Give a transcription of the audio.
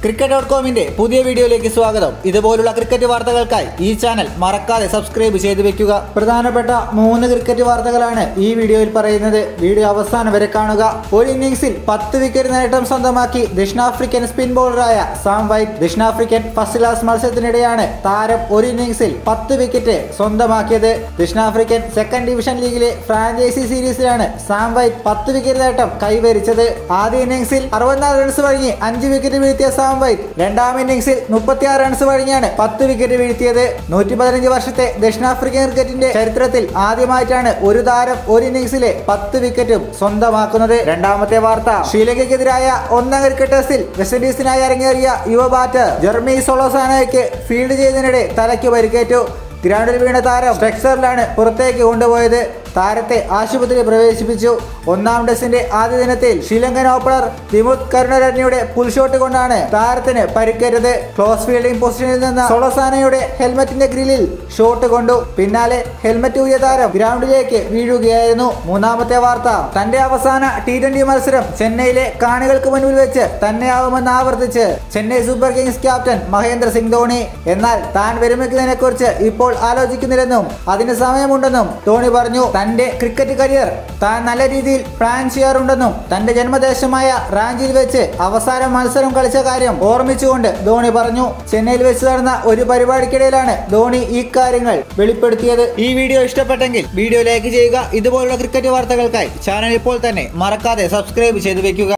cricket dot കോമിന്റെ പുതിയ വീഡിയോയിലേക്ക് സ്വാഗതം ഇതുപോലുള്ള ക്രിക്കറ്റ് വാർത്തകൾക്കായി ഈ ചാനൽ മറക്കാതെ സബ്സ്ക്രൈബ് ചെയ്തു വെക്കുക പ്രധാനപ്പെട്ട മൂന്ന് ക്രിക്കറ്റ് വാർത്തകളാണ് ഈ വീഡിയോയിൽ പറയുന്നത് വീഡിയോ അവസാനം വരെ കാണുക ഒരു ഇന്നിംഗ്സിൽ പത്ത് വിക്കറ്റ് നേട്ടം സ്വന്തമാക്കി ദക്ഷിണാഫ്രിക്കൻ സ്പിൻ ബോളറായ സാം വൈറ്റ് ദക്ഷിണാഫ്രിക്കൻ ഫസ്റ്റ് ക്ലാസ് മത്സരത്തിനിടെയാണ് താരം ഒരു ഇന്നിംഗ്സിൽ പത്ത് വിക്കറ്റ് സ്വന്തമാക്കിയത് ദക്ഷിണാഫ്രിക്കൻ സെക്കൻഡ് ഡിവിഷൻ ലീഗിലെ ഫ്രാഞ്ചൈസി സീരീസിലാണ് സാം വൈറ്റ് പത്ത് വിക്കറ്റ് നേട്ടം കൈവരിച്ചത് ആദ്യ ഇന്നിംഗ്സിൽ അറുപത്തിനാല് റൺസ് വഴങ്ങി അഞ്ച് വിക്കറ്റ് വീഴ്ത്തിയ സാം വൈറ്റ് രണ്ടാം ഇന്നിംഗ്സിൽ മുപ്പത്തിയാറ് റൺസ് വഴങ്ങിയാണ് പത്ത് വിക്കറ്റ് വീഴ്ത്തിയത് നൂറ്റി പതിനഞ്ച് വർഷത്തെ ദക്ഷിണാഫ്രിക്കൻ ക്രിക്കറ്റിന്റെ ചരിത്രത്തിൽ ആദ്യമായിട്ടാണ് ഒരു താരം ഒരു ഇന്നിംഗ്സിലെ പത്ത് വിക്കറ്റും സ്വന്തമാക്കുന്നത് രണ്ടാമത്തെ വാർത്ത ശ്രീലങ്കയ്ക്കെതിരായ ഒന്നാം ക്രിക്കറ്റ് ടെസ്റ്റിൽ വെസ്റ്റ് ഇൻഡീസിനായി ഇറങ്ങിയേറിയ യുവ ബാറ്റർ ജെർമി സൊളോസാനയ്ക്ക് ഫീൽഡ് ചെയ്തതിനിടെ തലയ്ക്ക് പരിക്കേറ്റു ഗ്രൗണ്ടിൽ വീണ താരം സ്ട്രക്ചറിലാണ് പുറത്തേക്ക് കൊണ്ടുപോയത് താരത്തെ ആശുപത്രിയിൽ പ്രവേശിപ്പിച്ചു ഒന്നാം ടെസ്റ്റിന്റെ ആദ്യ ദിനത്തിൽ ശ്രീലങ്കൻ ഓപ്പണർ വിമുത് കരുണരത്നയുടെ പുൽ ഷോട്ട് കൊണ്ടാണ് താരത്തിന് പരിക്കേറ്റത് ക്ലോസ് ഫീൽഡിംഗ് പൊസിഷനിൽ നിന്ന് സൊളസാനയുടെ ഹെൽമറ്റിന്റെ ഗ്രില്ലിൽ ഷോട്ട് കൊണ്ടു പിന്നാലെ ഹെൽമറ്റ് ഊരിയ താരം ഗ്രൗണ്ടിലേക്ക് വീഴുകയായിരുന്നു മൂന്നാമത്തെ വാർത്ത തന്റെ അവസാന ടി ട്വന്റി മത്സരം ചെന്നൈയിലെ കാണികൾക്ക് മുൻപിൽ വെച്ച് തന്നെയാവുമെന്ന് ആവർത്തിച്ച് Chennai Super Kings captain Mahendra Singh Dhoni എന്നാൽ താൻ വിരമിക്കുന്നതിനെ കുറിച്ച് ഇപ്പോൾ ആലോചിക്കുന്നില്ലെന്നും അതിന് സമയമുണ്ടെന്നും ധോണി പറഞ്ഞു തന്റെ ക്രിക്കറ്റ് കരിയർ താൻ നല്ല രീതിയിൽ പ്ലാൻ ചെയ്യാറുണ്ടെന്നും തന്റെ ജന്മദേശമായ റാഞ്ചിയിൽ വെച്ച് അവസാന മത്സരം കളിച്ച കാര്യം ഓർമ്മിച്ചുകൊണ്ട് ധോണി പറഞ്ഞു ചെന്നൈയിൽ വെച്ച് നടന്ന ഒരു പരിപാടിക്കിടയിലാണ് ധോണി ഈ കാര്യങ്ങൾ വെളിപ്പെടുത്തിയത് ഈ വീഡിയോ ഇഷ്ടപ്പെട്ടെങ്കിൽ വീഡിയോ ലൈക്ക് ചെയ്യുക ഇതുപോലുള്ള ക്രിക്കറ്റ് വാർത്തകൾക്കായി ചാനൽ ഇപ്പോൾ തന്നെ മറക്കാതെ സബ്സ്ക്രൈബ് ചെയ്തു വെക്കുക